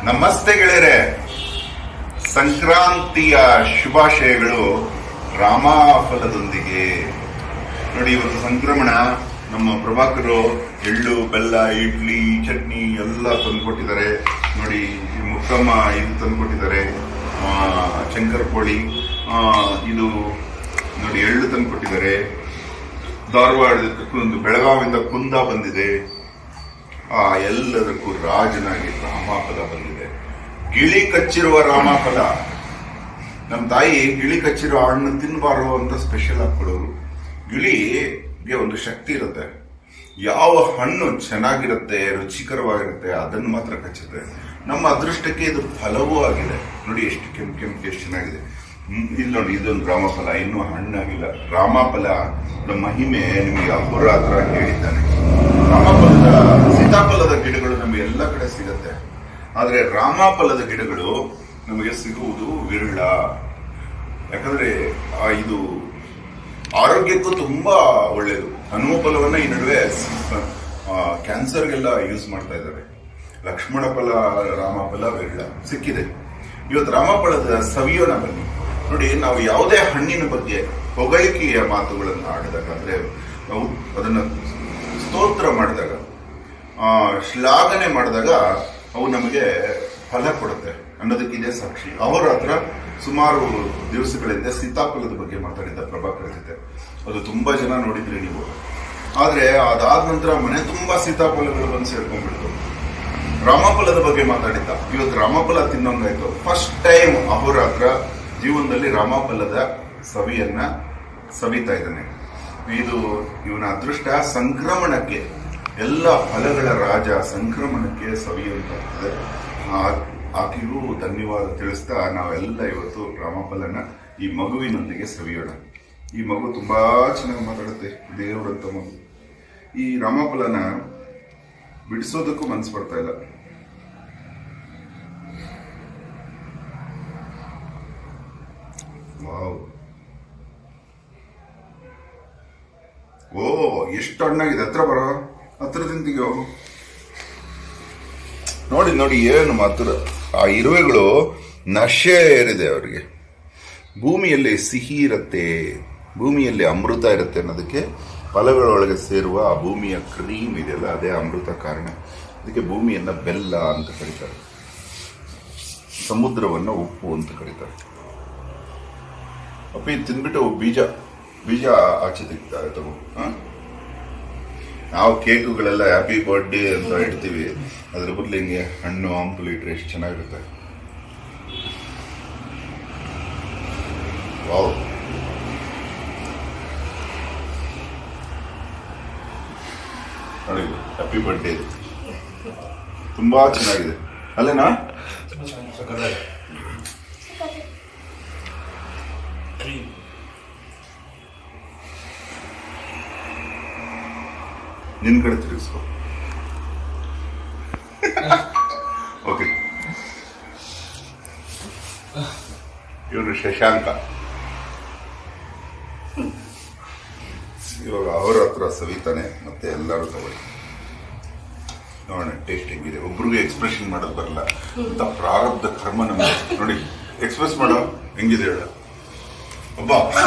ನಮಸ್ತೆ ಗೆಳೆಯರೆ ಸಂಕ್ರಾಂತಿಯ ಶುಭಾಶಯಗಳು ರಾಮಫಲದೊಂದಿಗೆ ನೋಡಿ ಇವತ್ತು ಸಂಕ್ರಮಣ ನಮ್ಮ ಪ್ರಭಾಕರು ಎಳ್ಳು ಬೆಲ್ಲ ಇಡ್ಲಿ ಚಟ್ನಿ ಎಲ್ಲ ತಂದ್ಕೊಟ್ಟಿದ್ದಾರೆ ನೋಡಿ ಈ ಮುಕ್ಕಮ್ಮ ಇದು ತಂದ್ಕೊಟ್ಟಿದ್ದಾರೆ ಆ, ಶಂಕರ್ ಪೋಳಿ ಆ, ಇದು ನೋಡಿ ಎಳ್ಳು ತಂದ್ಕೊಟ್ಟಿದ್ದಾರೆ ಧಾರವಾಡ ಒಂದು ಬೆಳಗಾವಿಂದ ಕುಂದ ಬಂದಿದೆ ಆ ಎಲ್ಲದಕ್ಕೂ ರಾಜನಾಗಿ ರಾಮಫಲ ಬಂದಿದೆ ಗಿಳಿ ಕಚ್ಚಿರುವ ರಾಮಫಲ ನಮ್ಮ ತಾಯಿ ಗಿಳಿ ಕಚ್ಚಿರೋ ಹಣ್ಣು ತಿನ್ನಬಾರು ಅಂತ ಸ್ಪೆಷಲ್ ಹಾಕೊಡೋರು ಗಿಳಿಗೆ ಒಂದು ಶಕ್ತಿ ಇರುತ್ತೆ ಯಾವ ಹಣ್ಣು ಚೆನ್ನಾಗಿರುತ್ತೆ ರುಚಿಕರವಾಗಿರುತ್ತೆ ಅದನ್ನು ಮಾತ್ರ ಕಚ್ಚುತ್ತೆ ನಮ್ಮ ಅದೃಷ್ಟಕ್ಕೆ ಇದು ಫಲವೂ ಆಗಿದೆ ನೋಡಿ ಎಷ್ಟು ಕೆಂಪು ಕೆಂಪು ಎಷ್ಟು ಚೆನ್ನಾಗಿದೆ ಹ್ಮ್, ಇಲ್ಲಿ ನೋಡಿ ಇದೊಂದು ರಾಮಫಲ ಇನ್ನೂ ಹಣ್ಣಾಗಿಲ್ಲ ರಾಮಫಲ ಮಹಿಮೆ ನಿಮಗೆ ಅಹೋರಾತ್ರ ಹೇಳಿದ್ದಾನೆ ರಾಮಫಲದ ಸೀತಾಫಲದ ಗಿಡಗಳು ನಮಗೆ ಎಲ್ಲ ಕಡೆ ಸಿಗುತ್ತೆ ಆದ್ರೆ ರಾಮಫಲದ ಗಿಡಗಳು ನಮಗೆ ಸಿಗುವುದು ವಿರಳ ಯಾಕಂದ್ರೆ ಆ ಇದು ಆರೋಗ್ಯಕ್ಕೂ ತುಂಬಾ ಒಳ್ಳೆಯದು ಹನುಮ ಫಲವನ್ನ ಈ ನಡುವೆ ಆ, ಕ್ಯಾನ್ಸರ್ಗೆಲ್ಲ ಯೂಸ್ ಮಾಡ್ತಾ ಇದ್ದಾರೆ ಲಕ್ಷ್ಮಣ ಫಲ ರಾಮಫಲ ವಿರಳ ಸಿಕ್ಕಿದೆ ಇವತ್ತು ರಾಮಫಲದ ಸವಿಯೋಣ ಬನ್ನಿ ನೋಡಿ ನಾವು ಯಾವುದೇ ಹಣ್ಣಿನ ಬಗ್ಗೆ ಹೊಗಳಿಕೆಯ ಮಾತುಗಳನ್ನು ಆಡಿದಾಗ ಅಂದ್ರೆ ನಾವು ಅದನ್ನ ಸ್ತೋತ್ರ ಮಾಡಿದಾಗ ಆ, ಶ್ಲಾಘನೆ ಮಾಡಿದಾಗ ಅವು ನಮಗೆ ಫಲ ಕೊಡುತ್ತೆ ಅನ್ನೋದಕ್ಕೆ ಇದೇ ಸಾಕ್ಷಿ ಅವರ ಹತ್ರ ಸುಮಾರು ದಿವಸಗಳಿಂದ ಸೀತಾಫಲದ ಬಗ್ಗೆ ಮಾತಾಡಿದ್ದ ಪ್ರಭಾಕರ್ ಜೊತೆ ಅದು ತುಂಬಾ ಜನ ನೋಡಿದ್ರಿ ನೀವು ಆದ್ರೆ ಅದಾದ ನಂತರ ಮನೆ ತುಂಬಾ ಸೀತಾಫಲಗಳು ಬಂದು ಸೇರ್ಕೊಂಡ್ಬಿಡ್ತು ರಾಮಫಲದ ಬಗ್ಗೆ ಮಾತಾಡಿದ್ದ ಇವತ್ತು ರಾಮಫಲ ತಿನ್ನೋಂಗಾಯ್ತು ಫಸ್ಟ್ ಟೈಮ್ ಅಹೋರಾತ್ರ ಜೀವನದಲ್ಲಿ ರಾಮಫಲದ ಸವಿಯನ್ನ ಸವಿತಾ ಇದ್ದಾನೆ ಇದು ಇವನ ಅದೃಷ್ಟ ಸಂಕ್ರಮಣಕ್ಕೆ ಎಲ್ಲ ಫಲಗಳ ರಾಜ ಸಂಕ್ರಮಣಕ್ಕೆ ಸವಿಯುವಂತಾಗ್ತದೆ ಆ- ಆಕೆಗೂ ಧನ್ಯವಾದ ತಿಳಿಸ್ತಾ ನಾವೆಲ್ಲ ಇವತ್ತು ರಾಮಫಲನ ಈ ಮಗುವಿನೊಂದಿಗೆ ಸವಿಯೋಣ ಈ ಮಗು ತುಂಬಾ ಚೆನ್ನಾಗಿ ಮಾತಾಡುತ್ತೆ ದೇವರಂತ ಮಗು ಈ ರಾಮಫಲನ ಬಿಡಿಸೋದಕ್ಕೂ ಮನ್ಸು ಬರ್ತಾ ಇಲ್ಲ ವಾವ್ ಓ ಎಷ್ಟು ಹಣ್ಣಾಗಿದೆ ಹತ್ರ ಬರೋ ಹತ್ರ ತಿಂತಿಗೋ ನೋಡಿ ನೋಡಿ ಏನು ಮಾತ್ರ ಆ ಇರುವೆಗಳು ನಶೆ ಏರಿದೆ ಅವರಿಗೆ ಭೂಮಿಯಲ್ಲಿ ಸಿಹಿ ಇರುತ್ತೆ ಭೂಮಿಯಲ್ಲಿ ಅಮೃತ ಇರುತ್ತೆ ಅನ್ನೋದಕ್ಕೆ ಫಲಗಳೊಳಗೆ ಸೇರುವ ಆ ಭೂಮಿಯ ಕ್ರೀಮ್ ಇದೆಯಲ್ಲ ಅದೇ ಅಮೃತ ಕಾರಣ ಅದಕ್ಕೆ ಭೂಮಿಯನ್ನ ಬೆಲ್ಲ ಅಂತ ಕರೀತಾರೆ ಸಮುದ್ರವನ್ನ ಉಪ್ಪು ಅಂತ ಕರೀತಾರೆ ಅಪ್ಪಿ ತಿಂದ್ಬಿಟ್ಟು ಬೀಜ ಬೀಜ ಆಚೆ ತೆಗಿತಾರೆ ತಗೋ ಹಾ? ನಾವು ಕೇಕುಗಳೆಲ್ಲ ಹ್ಯಾಪಿ ಬರ್ಡೇ ಅಂತ ಇಡ್ತೀವಿ ಅದ್ರ ಬದಲು ಹಿಂಗೆ ಹಣ್ಣು ಹಂಪಲು ಇಟ್ರೆ ಎಷ್ಟು ಚೆನ್ನಾಗಿರುತ್ತೆ ವಾವ್ ನೋಡಿ ಹ್ಯಾಪಿ ಬರ್ಡೇ ತುಂಬಾ ಚೆನ್ನಾಗಿದೆ ಅಲ್ಲೇನಾ ನಿನ್ ಕಡೆ ತಿರುಗಿಸ್ಕೊ ಓಕೆ ಇವನು ಶಶಾಂಕ ಇವಾಗ ಅವರ ಹತ್ರ ಸವಿತಾನೆ ಮತ್ತೆ ಎಲ್ಲರೂ ತಗೊಳ್ಳಿ ನೋಡೋಣ ಟೇಸ್ಟ್ ಹೆಂಗಿದೆ ಒಬ್ರಿಗೂ ಎಕ್ಸ್ಪ್ರೆಷನ್ ಮಾಡೋದು ಬರಲ್ಲ ಅಂತ ಪ್ರಾರಬ್ಧ ಕರ್ಮ ನಮಗೆ ನೋಡಿ ಎಕ್ಸ್ಪ್ರೆಸ್ ಮಾಡೋ ಹೆಂಗಿದೆ ಹೇಳ ಒಬ್ಬ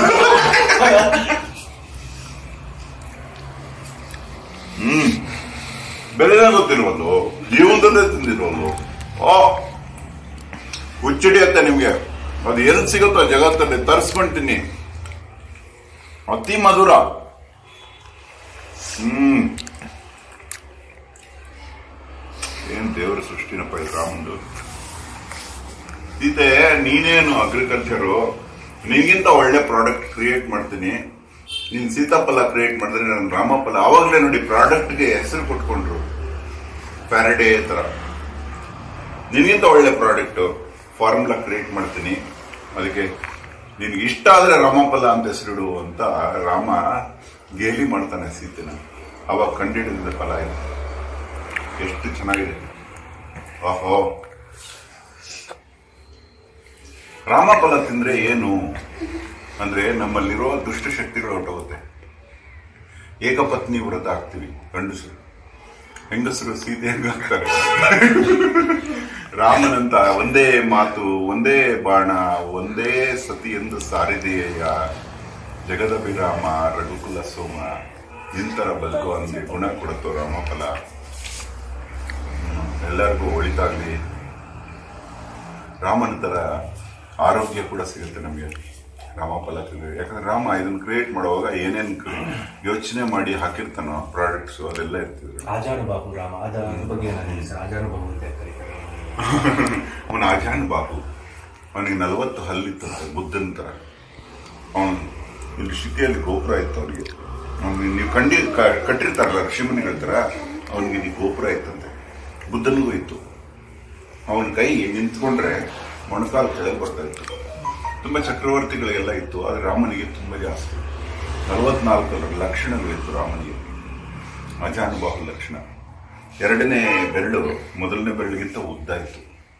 ಹ್ಮ್ ಬೆಲೆನೇ ಗೊತ್ತಿಲ್ವಲ್ಲು ಜೀವನದಲ್ಲೇ ತಿಂದಿಲ್ವಲ್ಲು ಓ ಹುಚ್ಚಿಡಿಯತ್ತೆ ನಿಮ್ಗೆ ಅದು ಎಲ್ಲಿ ಸಿಗುತ್ತೋ ಜಗತ್ತಲ್ಲಿ ತರಿಸ್ಕೊಂತೀನಿ ಅತಿ ಮಧುರ ಹ್ಮ್ ಏನ್ ದೇವರ ಸೃಷ್ಟಿನಪ್ಪ ಇದು ರಾಮಂದು ಸೀತೆ ನೀನೇನು ಅಗ್ರಿಕಲ್ಚರು ನಿನ್ಗಿಂತ ಒಳ್ಳೆ ಪ್ರಾಡಕ್ಟ್ ಕ್ರಿಯೇಟ್ ಮಾಡ್ತೀನಿ ನೀನ್ ಸೀತಾಫಲ ಕ್ರಿಯೇಟ್ ಮಾಡಿದ್ರೆ ನಾನು ರಾಮಫಲ ಅವಾಗಲೇ ನೋಡಿ ಪ್ರಾಡಕ್ಟ್ಗೆ ಹೆಸರು ಕೊಟ್ಕೊಂಡ್ರು ಫ್ಯಾರಡೇ ತರ ನಿನ್ಗಿಂತ ಒಳ್ಳೆ ಪ್ರಾಡಕ್ಟ್ ಫಾರ್ಮುಲಾ ಕ್ರಿಯೇಟ್ ಮಾಡ್ತೀನಿ ಅದಕ್ಕೆ ನಿನ್ಗೆ ಇಷ್ಟ ಆದ್ರೆ ರಾಮಫಲ ಅಂತ ಹೆಸರಿಡು ಅಂತ ರಾಮ ಗೇಲಿ ಮಾಡ್ತಾನೆ ಸೀತೆನ ಅವಾಗ ಕಂಡಿಡಿದ ಫಲ ಇದು ಎಷ್ಟು ಚೆನ್ನಾಗಿದೆ ಆಹೋ ರಾಮಫಲ ತಿಂದ್ರೆ ಏನು ಅಂದ್ರೆ ನಮ್ಮಲ್ಲಿರೋ ದುಷ್ಟಶಕ್ತಿಗಳು ಹೊರಟೋಗುತ್ತೆ ಏಕಪತ್ನಿ ವ್ರತ ಆಗ್ತೀವಿ ಗಂಡಸರು ಹೆಂಗಸರು ಸೀತೆ ಹೆಂಗಾಗ್ತಾರೆ ರಾಮನಂತ ಒಂದೇ ಮಾತು ಒಂದೇ ಬಾಣ ಒಂದೇ ಸತಿ ಎಂದು ಸಾರಿದೆಯ ಜಗದಭಿರಾಮ ರಘುಕುಲ ಸೋಮ ಇಂತರ ಬದುಕು ಅಂದೆ ಗುಣ ಕೊಡುತ್ತೋ ರಾಮಫಲ ಹ್ಮ್, ಎಲ್ಲರಿಗೂ ಒಳಿತಾಗ್ಲಿ ರಾಮನ ತರ ಆರೋಗ್ಯ ಕೂಡ ಸಿಗುತ್ತೆ ನಮಗೆ ರಾಮಫಲ ತಿಂದ್ರೆ ಯಾಕಂದ್ರೆ ರಾಮ ಇದನ್ನ ಕ್ರಿಯೇಟ್ ಮಾಡುವಾಗ ಏನೇನ್ ಯೋಚನೆ ಮಾಡಿ ಹಾಕಿರ್ತಾನೋ ಪ್ರಾಡಕ್ಟ್ಸ್ ಅದೆಲ್ಲ ಇರ್ತಿದ್ರು ಆಜಾನುಬಾಹು ರಾಮ ಅದ ಬಗ್ಗೆ ನಾನು ಹೇಳಿ ಸರ್ ಆಜಾನುಬಾಹು ಅಂತ ಕರೀತಾರೆ ಅವನ ಆಜಾನ್ ಬಾಬು ಅವನಿಗೆ ನಲವತ್ತು ಹಲ್ಲಿತ್ತಂತೆ ಬುದ್ಧನ ತರ ಅವನು ಇಲ್ಲಿ ಶಿಕೆಯಲ್ಲಿ ಗೋಪುರ ಇತ್ತು ಅವನಿಗೆ ಅವ್ನಿಗೆ ನೀವು ಕಂಡಿ ಕ- ಕಟ್ಟಿರ್ತಾರಲ್ಲ ಋಷಿಮುನಿಗಳ ತರ ಅವನಿಗೆ ಇಲ್ಲಿ ಗೋಪುರ ಇತ್ತಂತೆ ಬುದ್ಧನಿಗೂ ಇತ್ತು ಅವನ ಕೈ ನಿಂತ್ಕೊಂಡ್ರೆ ಮೊಣಕಾಲು ಕೆಳಗೆ ಬರ್ತಾ ಇತ್ತು ತುಂಬಾ ಚಕ್ರವರ್ತಿಗಳಿಗೆಲ್ಲ ಇತ್ತು ಆದ್ರೆ ರಾಮನಿಗೆ ತುಂಬಾ ಜಾಸ್ತಿ ನಲವತ್ನಾಲ್ಕು ಲಕ್ಷಣಗಳಿತ್ತು ರಾಮನಿಗೆ ಅಜಾನುಬಾಹು ಲಕ್ಷಣ ಎರಡನೇ ಬೆರಳು ಮೊದಲನೇ ಬೆರಳಿಗಿಂತ ಉದ್ದ ಇತ್ತು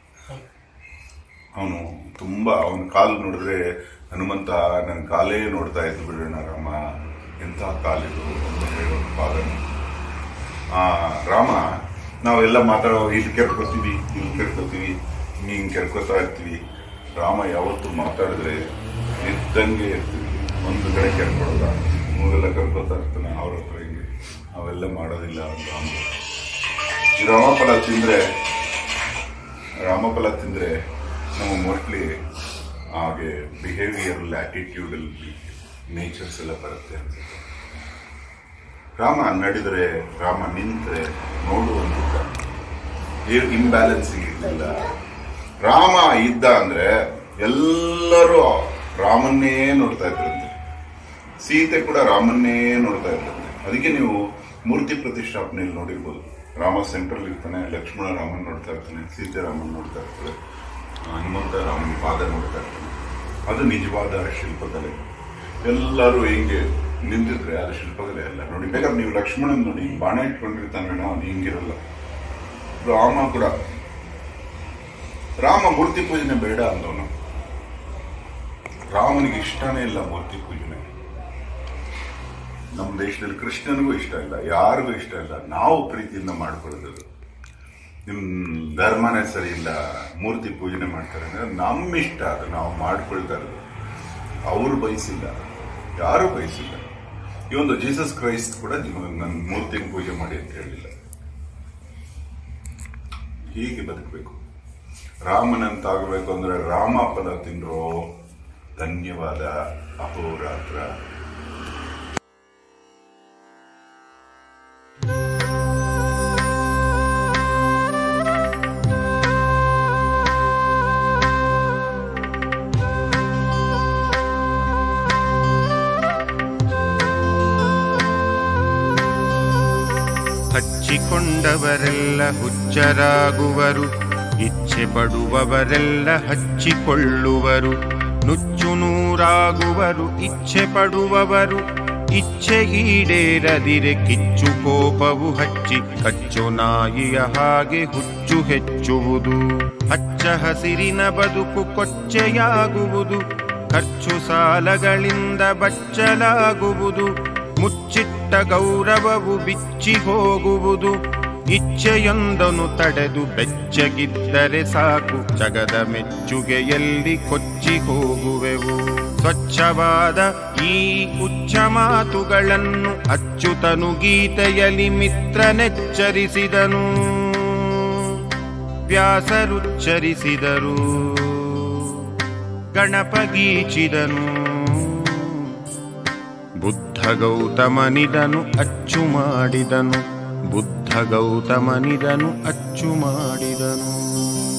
ಅವನು ತುಂಬಾ ಅವನ ಕಾಲು ನೋಡಿದ್ರೆ ಹನುಮಂತ ನನ್ನ ಕಾಲೇ ನೋಡ್ತಾ ಇದ್ದು ಬಿಡೋಣ ರಾಮ ಎಂಥ ಕಾಲಿದು ಅಂತ ಹೇಳೋ ಪಾದನ ಆ ರಾಮ ನಾವೆಲ್ಲ ಮಾತಾಡೋ ಇಲ್ಲಿ ಕೆರ್ಕೋತೀವಿ ಇಲ್ಲಿ ಕೆರ್ಕೋತೀವಿ ಹಿಂಗೆ ಕೆರ್ಕೋತಾ ಇರ್ತೀವಿ ರಾಮ ಯಾವತ್ತು ಮಾತಾಡಿದ್ರೆ ಇದ್ದಂಗೆ ಇರ್ತೀವಿ ಒಂದು ಕಡೆ ಕೆರ್ಕೊಳ್ಳೋದ ಮೂರೆಲ್ಲ ಕರ್ಕೋತಾ ಇರ್ತಾನೆ ಅವ್ರ ಹತ್ರ ಹಿಂಗೆ ಅವೆಲ್ಲ ಮಾಡೋದಿಲ್ಲ ಅಂತ ರಾಮ ಈ ರಾಮಫಲ ತಿಂದ್ರೆ ರಾಮಫಲ ತಿಂದ್ರೆ ನಾವು ಮೋಸ್ಟ್ಲಿ ಹಾಗೆ ಬಿಹೇವಿಯರಲ್ ಆಟಿಟ್ಯೂಡಲ್ ನೇಚರ್ಸ್ ಎಲ್ಲ ಬರುತ್ತೆ ಅನ್ಸುತ್ತೆ ರಾಮ ನಡೆದ್ರೆ ರಾಮ ನಿಂತ್ರೆ ನೋಡುವಂತಿದ್ದ ಇಂಬ್ಯಾಲೆನ್ಸಿಂಗ್ ಇರಲಿಲ್ಲ ರಾಮ ಇದ್ದ ಅಂದ್ರೆ ಎಲ್ಲರೂ ರಾಮನ್ನೇ ನೋಡ್ತಾ ಇದ್ರಂತೆ ಸೀತೆ ಕೂಡ ರಾಮನ್ನೇ ನೋಡ್ತಾ ಇದ್ರಂತೆ ಅದಕ್ಕೆ ನೀವು ಮೂರ್ತಿ ಪ್ರತಿಷ್ಠಾಪನೆಯಲ್ಲಿ ನೋಡಿರ್ಬೋದು ರಾಮ ಸೆಂಟ್ರಲ್ ಇರ್ತಾನೆ ಲಕ್ಷ್ಮಣ ರಾಮನ್ ನೋಡ್ತಾ ಇರ್ತಾನೆ ಸೀತೆ ರಾಮನ್ ನೋಡ್ತಾ ಇರ್ತಾರೆ ಹನುಮಂತ ರಾಮನ್ ಪಾದ ನೋಡ್ತಾ ಇರ್ತಾನೆ ಅದು ನಿಜವಾದ ಶಿಲ್ಪಕಲೆ ಎಲ್ಲರೂ ಹಿಂಗೆ ನಿಂತಿದ್ರೆ ಅದು ಶಿಲ್ಪಕಲೆ ಅಲ್ಲ ನೋಡಿ ಬೇಕಾದ್ರೆ ನೀವು ಲಕ್ಷ್ಮಣನ್ ನೋಡಿ ಬಾಣ ಇಟ್ಕೊಂಡಿರ್ತಾನೆ ಅವನು ಹಿಂಗಿರಲ್ಲ ರಾಮ ಕೂಡ ರಾಮ ಮೂರ್ತಿ ಪೂಜನೆ ಬೇಡ ಅಂದವನು ರಾಮನಿಗೆ ಇಷ್ಟನೇ ಇಲ್ಲ ಮೂರ್ತಿ ಪೂಜನೆ ನಮ್ಮ ದೇಶದಲ್ಲಿ ಕೃಷ್ಣನಿಗೂ ಇಷ್ಟ ಇಲ್ಲ ಯಾರಿಗೂ ಇಷ್ಟ ಇಲ್ಲ ನಾವು ಪ್ರೀತಿಯಿಂದ ಮಾಡ್ಕೊಳ್ಳೋದು ನಿಮ್ ಧರ್ಮನೇ ಸರಿ ಇಲ್ಲ ಮೂರ್ತಿ ಪೂಜನೆ ಮಾಡ್ತಾರೆ ಅಂದ್ರೆ ನಮ್ಮ ಇಷ್ಟ ಅದು ನಾವು ಮಾಡ್ಕೊಳ್ತಾ ಇರೋದು ಅವರು ಬಯಸಿಲ್ಲ ಯಾರು ಬಯಸಿಲ್ಲ ಈ ಒಂದು ಜೀಸಸ್ ಕ್ರೈಸ್ಟ್ ಕೂಡ ನೀವು ನನ್ನ ಮೂರ್ತಿನ ಪೂಜೆ ಮಾಡಿ ಅಂತ ಹೇಳಿಲ್ಲ ಹೀಗೆ ಬದುಕಬೇಕು ರಾಮನಂತಾಗಬೇಕು ಅಂದ್ರೆ ರಾಮ ಫಲ ತಿಂದ್ರೋ ಧನ್ಯವಾದ ಅಹೋರಾತ್ರ ಹಚ್ಚಿಕೊಂಡವರೆಲ್ಲ ಹುಚ್ಚರಾಗುವರು ಇಚ್ಛೆ ಪಡುವವರೆಲ್ಲ ಹಚ್ಚಿಕೊಳ್ಳುವರು ನುಚ್ಚು ನೂರಾಗುವರು ಇಚ್ಛೆ ಪಡುವವರು ಇಚ್ಛೆ ಈಡೇರದಿರೆ ಕಿಚ್ಚು ಕೋಪವು ಹಚ್ಚಿ ಕಚ್ಚು ನಾಯಿಯ ಹಾಗೆ ಹುಚ್ಚು ಹೆಚ್ಚುವುದು ಹಚ್ಚ ಹಸಿರಿನ ಬದುಕು ಕೊಚ್ಚೆಯಾಗುವುದು ಖರ್ಚು ಸಾಲಗಳಿಂದ ಬಚ್ಚಲಾಗುವುದು ಮುಚ್ಚಿಟ್ಟ ಗೌರವವು ಬಿಚ್ಚಿ ಹೋಗುವುದು ಇಚ್ಛೆಯೊಂದನು ತಡೆದು ಬೆಚ್ಚಗಿದ್ದರೆ ಸಾಕು ಜಗದ ಮೆಚ್ಚುಗೆಯಲ್ಲಿ ಕೊಚ್ಚಿ ಹೋಗುವೆವು ಸ್ವಚ್ಛವಾದ ಈ ಉಚ್ಚ ಮಾತುಗಳನ್ನು ಅಚ್ಚುತನು ಗೀತೆಯಲ್ಲಿ ಮಿತ್ರನೆಚ್ಚರಿಸಿದನು ವ್ಯಾಸರುಚ್ಚರಿಸಿದರು ಗಣಪ ಗೀಚಿದನು ಬುದ್ಧ ಗೌತಮನಿದನು ಅಚ್ಚು ಮಾಡಿದನು ಬುದ್ಧ ಗೌತಮನಿದನು ಅಚ್ಚು ಮಾಡಿದನು